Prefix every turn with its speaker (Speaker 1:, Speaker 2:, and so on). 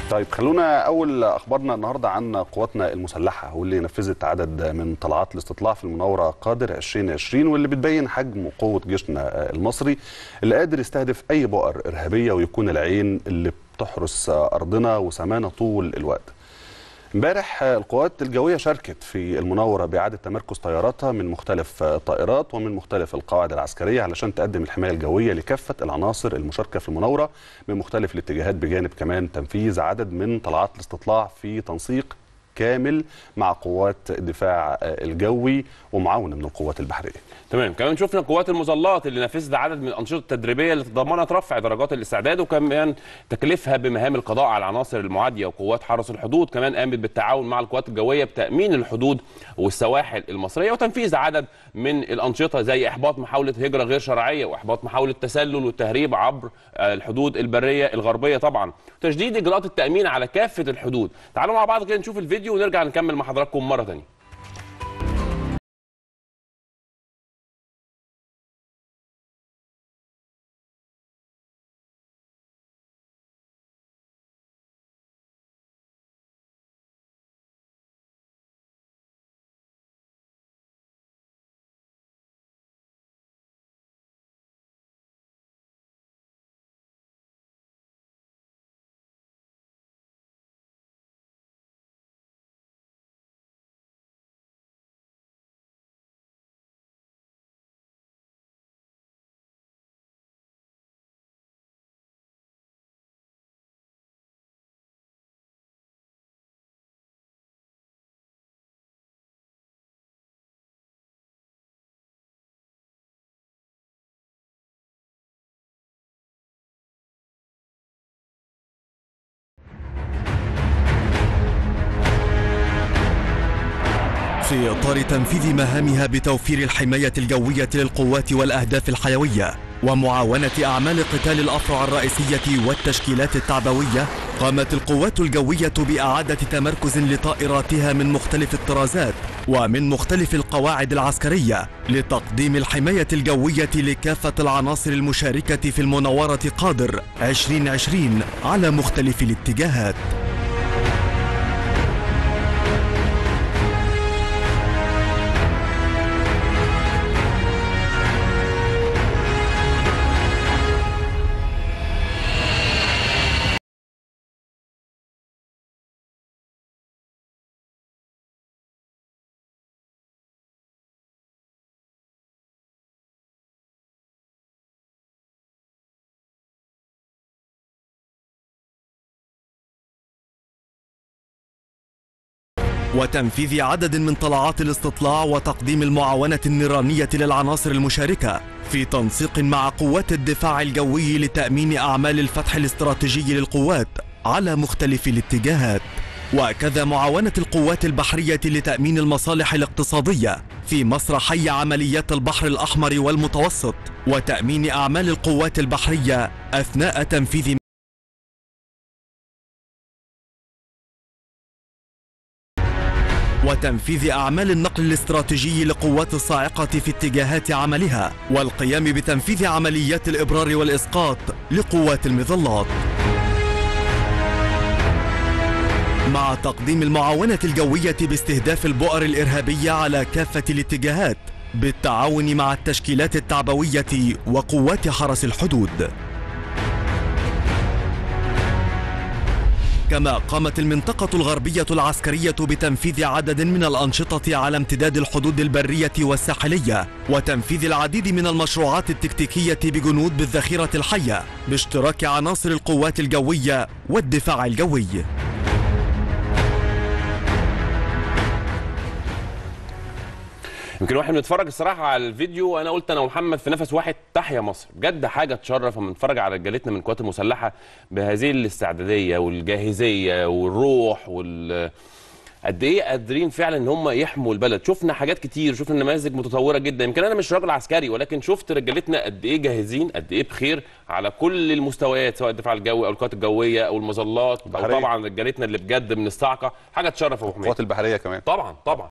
Speaker 1: طيب خلونا اول اخبارنا النهارده عن قواتنا المسلحه واللي نفذت عدد من طلعات الاستطلاع في المناوره قادر 2020 واللي بتبين حجم وقوه جيشنا المصري اللي قادر يستهدف اي بؤر ارهابيه ويكون العين اللي بتحرس ارضنا وسمانا طول الوقت. امبارح القوات الجويه شاركت في المناوره باعاده تمركز طياراتها من مختلف الطائرات ومن مختلف القواعد العسكريه علشان تقدم الحمايه الجويه لكافه العناصر المشاركه في المناوره من مختلف الاتجاهات بجانب كمان تنفيذ عدد من طلعات الاستطلاع في تنسيق كامل مع قوات الدفاع الجوي ومعاونه من القوات البحريه.
Speaker 2: تمام كمان شفنا قوات المظلات اللي نفذت عدد من الانشطه التدريبيه اللي تضمنت رفع درجات الاستعداد وكمان تكليفها بمهام القضاء على العناصر المعاديه وقوات حرس الحدود كمان قامت بالتعاون مع القوات الجويه بتامين الحدود والسواحل المصريه وتنفيذ عدد من الانشطه زي احباط محاوله هجره غير شرعيه واحباط محاوله تسلل والتهريب عبر الحدود البريه الغربيه طبعا تشديد اجراءات التامين على كافه الحدود تعالوا مع بعض كده نشوف الفيديو ونرجع نكمل مع حضراتكم مره ثانيه
Speaker 3: في إطار تنفيذ مهامها بتوفير الحماية الجوية للقوات والأهداف الحيوية ومعاونة أعمال قتال الأفرع الرئيسية والتشكيلات التعبوية قامت القوات الجوية بإعادة تمركز لطائراتها من مختلف الطرازات ومن مختلف القواعد العسكرية لتقديم الحماية الجوية لكافة العناصر المشاركة في المناورة قادر 2020 على مختلف الاتجاهات وتنفيذ عدد من طلعات الاستطلاع وتقديم المعاونة النيرانية للعناصر المشاركة في تنسيق مع قوات الدفاع الجوي لتأمين أعمال الفتح الاستراتيجي للقوات على مختلف الاتجاهات وكذا معاونة القوات البحرية لتأمين المصالح الاقتصادية في مسرحي عمليات البحر الأحمر والمتوسط وتأمين أعمال القوات البحرية أثناء تنفيذ وتنفيذ أعمال النقل الاستراتيجي لقوات الصاعقة في اتجاهات عملها والقيام بتنفيذ عمليات الإبرار والإسقاط لقوات المظلات مع تقديم المعاونة الجوية باستهداف البؤر الإرهابية على كافة الاتجاهات بالتعاون مع التشكيلات التعبوية وقوات حرس الحدود كما قامت المنطقة الغربية العسكرية بتنفيذ عدد من الأنشطة على امتداد الحدود البرية والساحلية وتنفيذ العديد من المشروعات التكتيكية بجنود بالذخيرة الحية باشتراك عناصر القوات الجوية والدفاع الجوي
Speaker 2: يمكن واحد بنتفرج الصراحه على الفيديو انا قلت انا ومحمد في نفس واحد تحيا مصر بجد حاجه تشرف لما نتفرج على رجالتنا من القوات المسلحه بهذه الاستعداديه والجاهزيه والروح وال قد ايه قادرين فعلا ان هم يحموا البلد شفنا حاجات كتير شفنا نماذج متطوره جدا يمكن انا مش راجل عسكري ولكن شفت رجالتنا قد ايه جاهزين قد ايه بخير على كل المستويات سواء الدفاع الجوي او القوات الجويه او المظلات او
Speaker 1: البحرية.
Speaker 2: طبعا رجالتنا اللي بجد من الصاعقه حاجه تشرف يا ابو حميد
Speaker 1: القوات البحريه كمان
Speaker 2: طبعا طبعا